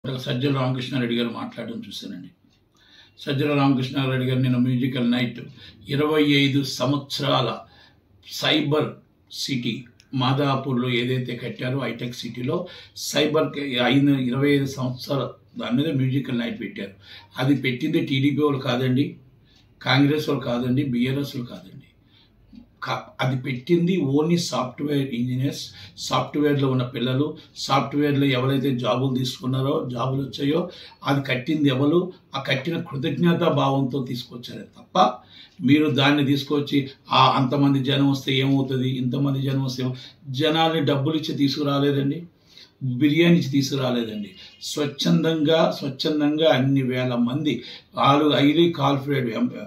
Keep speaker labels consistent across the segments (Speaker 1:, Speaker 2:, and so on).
Speaker 1: సజ్జల రామకృష్ణారెడ్డి గారు మాట్లాడడం చూశానండి సజ్జల రామకృష్ణారెడ్డి గారు నేను మ్యూజికల్ నైట్ ఇరవై ఐదు సంవత్సరాల సైబర్ సిటీ మాదాపూర్లో ఏదైతే కట్టారో హైటెక్ సిటీలో సైబర్ ఐదు ఇరవై ఐదు సంవత్సరాల దాని మీద మ్యూజికల్ నైట్ పెట్టారు అది పెట్టింది టీడీపీ వాళ్ళు కాదండి కాంగ్రెస్ వాళ్ళు కాదండి బీఆర్ఎస్ వాళ్ళు కాదండి కా- అది పెట్టింది ఓన్లీ సాఫ్ట్వేర్ ఇంజనీర్స్ సాఫ్ట్వేర్లో ఉన్న పిల్లలు సాఫ్ట్వేర్లో ఎవరైతే జాబులు తీసుకున్నారో జాబులు వచ్చాయో అది కట్టింది ఎవరు ఆ కట్టిన కృతజ్ఞతా భావంతో తీసుకొచ్చారే తప్ప మీరు దాన్ని తీసుకొచ్చి ఆ అంతమంది జనం వస్తే ఏమవుతుంది ఇంతమంది జనం వస్తే ఏమో జనాల్ని డబ్బులు ఇచ్చి తీసుకురాలేదండి బిర్యానీ ఇచ్చి తీసుకురాలేదండి స్వచ్ఛందంగా స్వచ్ఛందంగా అన్ని వేల మంది వాళ్ళు హైలీ కాల్ఫిడెడ్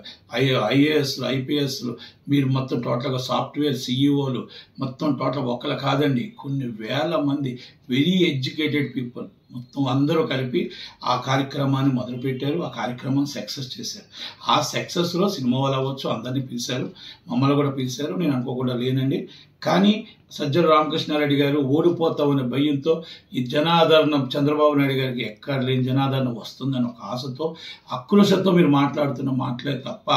Speaker 1: ఐఏఎస్లు ఐపీఎస్లు మీరు మొత్తం టోటల్గా సాఫ్ట్వేర్ సీఈఓలు మొత్తం టోటల్ ఒకళ్ళు కాదండి కొన్ని వేల మంది వెరీ ఎడ్యుకేటెడ్ పీపుల్ మొత్తం అందరూ కలిపి ఆ కార్యక్రమాన్ని మొదలుపెట్టారు ఆ కార్యక్రమం సక్సెస్ చేశారు ఆ సక్సెస్లో సినిమా వాళ్ళు అవ్వచ్చు అందరినీ పిలిచారు మమ్మల్ని కూడా పిలిచారు నేను అనుకోకుండా లేనండి కానీ సజ్జల రామకృష్ణారెడ్డి గారు ఓడిపోతామనే భయంతో ఈ జనాదరణ చంద్రబాబు నాయుడు గారికి ఎక్కడ లేని జనాదరణ వస్తుందని ఒక ఆశతో అక్రోశతో మీరు మాట్లాడుతున్న మాటలే తప్ప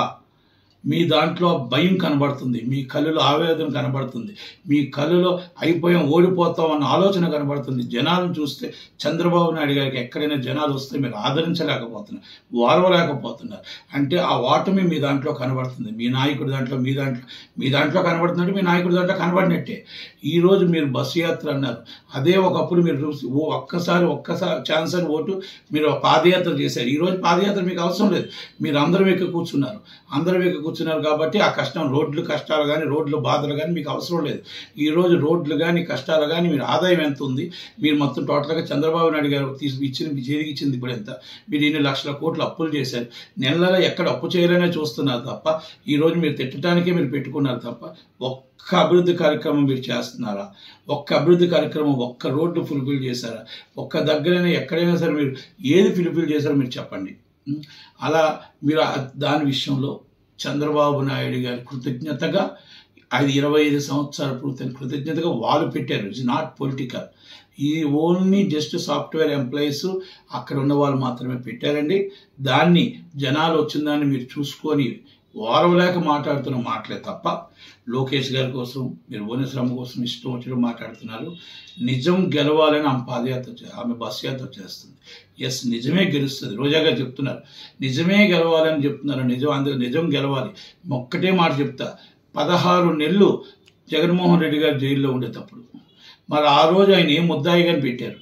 Speaker 1: మీ దాంట్లో భయం కనబడుతుంది మీ కళ్ళలో ఆవేదన కనబడుతుంది మీ కళ్ళలో అయిపోయాం ఓడిపోతాం అన్న ఆలోచన కనబడుతుంది జనాలను చూస్తే చంద్రబాబు నాయుడు గారికి ఎక్కడైనా జనాలు వస్తే మీరు ఆదరించలేకపోతున్నారు ఓర్వలేకపోతున్నారు అంటే ఆ ఓటమి మీ దాంట్లో కనబడుతుంది మీ నాయకుడి దాంట్లో మీ దాంట్లో మీ దాంట్లో కనబడుతుందంటే మీ నాయకుడి దాంట్లో కనబడినట్టే ఈరోజు మీరు బస్సు యాత్ర అన్నారు అదే ఒకప్పుడు మీరు చూసి ఓ ఒక్కసారి ఒక్కసారి ఛాన్స్ అని ఓటు మీరు పాదయాత్ర చేశారు ఈరోజు పాదయాత్ర మీకు అవసరం లేదు మీరు అందరం ఎక్కి కూర్చున్నారు అందరం ఎక్కి కూర్చున్నారు కాబట్టి ఆ కష్టం రోడ్లు కష్టాలు కానీ రోడ్లు బాధలు కానీ మీకు అవసరం లేదు ఈరోజు రోడ్లు కానీ కష్టాలు కానీ మీరు ఆదాయం ఎంత ఉంది మీరు మొత్తం టోటల్గా చంద్రబాబు నాయుడు గారు తీసి ఇచ్చిన మీ చేతికి ఇచ్చింది ఇప్పుడు ఎంత మీరు ఇన్ని లక్షల కోట్లు అప్పులు చేశారు నెల నెల ఎక్కడ అప్పు చేయాలనే చూస్తున్నారు తప్ప ఈరోజు మీరు తిట్టడానికే మీరు పెట్టుకున్నారు తప్ప ఒక్క అభివృద్ధి కార్యక్రమం మీరు చేస్తున్నారా ఒక్క అభివృద్ధి కార్యక్రమం ఒక్క రోడ్డు ఫుల్ఫిల్ చేశారా ఒక్క దగ్గరైనా ఎక్కడైనా సరే మీరు ఏది ఫుల్ఫిల్ చేశారో మీరు చెప్పండి ఉం? అలా మీరు ఆ- దాని విషయంలో చంద్రబాబు నాయుడు గారి కృతజ్ఞతగా అది ఇరవై ఐదు సంవత్సరాల పూర్తయిన కృతజ్ఞతగా వాళ్ళు పెట్టారు ఇట్స్ నాట్ పొలిటికల్ ఈ ఓన్లీ జస్ట్ సాఫ్ట్వేర్ ఎంప్లాయీస్ అక్కడ ఉన్న వాళ్ళు మాత్రమే పెట్టారండి దాన్ని జనాలు వచ్చిన దాన్ని మీరు చూసుకొని ఓరవలేక మాట్లాడుతున్న మాటలే తప్ప లోకేష్ గారి కోసం మీరు భువనేశ్వరమ్మ కోసం ఇష్టం వచ్చినట్టు మాట్లాడుతున్నారు నిజం గెలవాలని ఆమె పాదయాత్ర చే- ఆమె బస్ యాత్ర చేస్తుంది ఎస్ నిజమే గెలుస్తుంది రోజా గారు చెప్తున్నారు నిజమే గెలవాలని చెప్తున్నారు నిజం అందులో నిజం గెలవాలి ఒక్కటే మాట చెప్తా పదహారు నెలలు జగన్మోహన్ రెడ్డి గారు జైల్లో ఉండేటప్పుడు మరి ఆ రోజు ఆయన ఏం ముద్దాయిగాని పెట్టారు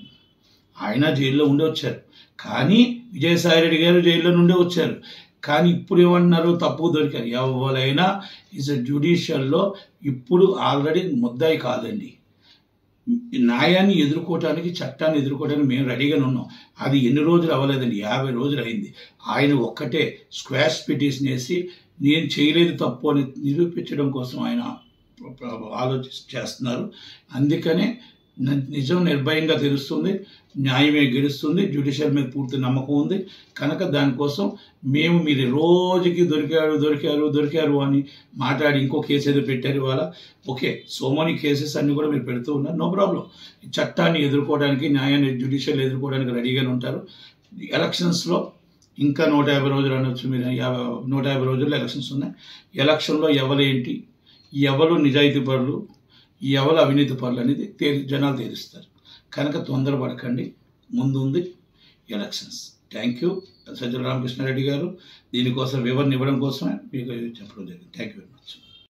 Speaker 1: ఆయన జైల్లో ఉండి వచ్చారు కానీ విజయసాయి రెడ్డి గారు జైల్లో నుండి వచ్చారు కానీ ఇప్పుడు ఏమన్నారు తప్పు దొరికారు ఎవరైనా ఇస్ జ్యుడిషియల్లో ఇప్పుడు ఆల్రెడీ ముద్దాయి కాదండి ఈ న్యాయాన్ని ఎదుర్కోవటానికి చట్టాన్ని ఎదుర్కోవడానికి మేము రెడీగానే ఉన్నాం అది ఎన్ని రోజులు అవ్వలేదండి యాభై రోజులు అయింది ఆయన ఒక్కటే స్క్వాష్ పిటిషన్ వేసి నేను చేయలేదు తప్పు అని నిరూపించడం కోసం ఆయన ఆలోచి చేస్తున్నారు అందుకనే న- నిజం నిర్భయంగా తెలుస్తుంది న్యాయమే గెలుస్తుంది జ్యుడిషియల్ మీద పూర్తి నమ్మకం ఉంది కనుక దానికోసం మేము మీరు రోజుకి దొరికారు దొరికారు దొరికారు అని మాట్లాడి ఇంకో కేసు ఏదో పెట్టారు ఇవాళ ఓకే సో మెనీ కేసెస్ అన్ని కూడా మీరు పెడుతూ ఉన్నారు నో ప్రాబ్లం ఈ చట్టాన్ని ఎదుర్కోవడానికి న్యాయాన్ని జ్యుడిషియల్ ఎదుర్కోవడానికి రెడీగానే ఉంటారు ఎలక్షన్స్లో ఇంకా నూట యాభై రోజులు అనొచ్చు మీరు యాభై నూట యాభై రోజుల్లో ఎలక్షన్స్ ఉన్నాయి ఎలక్షన్లో ఎవరేంటి ఎవరు నిజాయితీ పరులు ఎవరు అవినీతి పరులు అనేది తే జనాలు తేలుస్తారు కనుక తొందరపడకండి ముందు ఉంది elections thank you Sajjala Ramakrishna Reddy గారు దీనికోసం వివరణ ఇవ్వడం కోసమే మీకు చెప్పడం జరిగింది థ్యాంక్ యూ వెరీ మచ్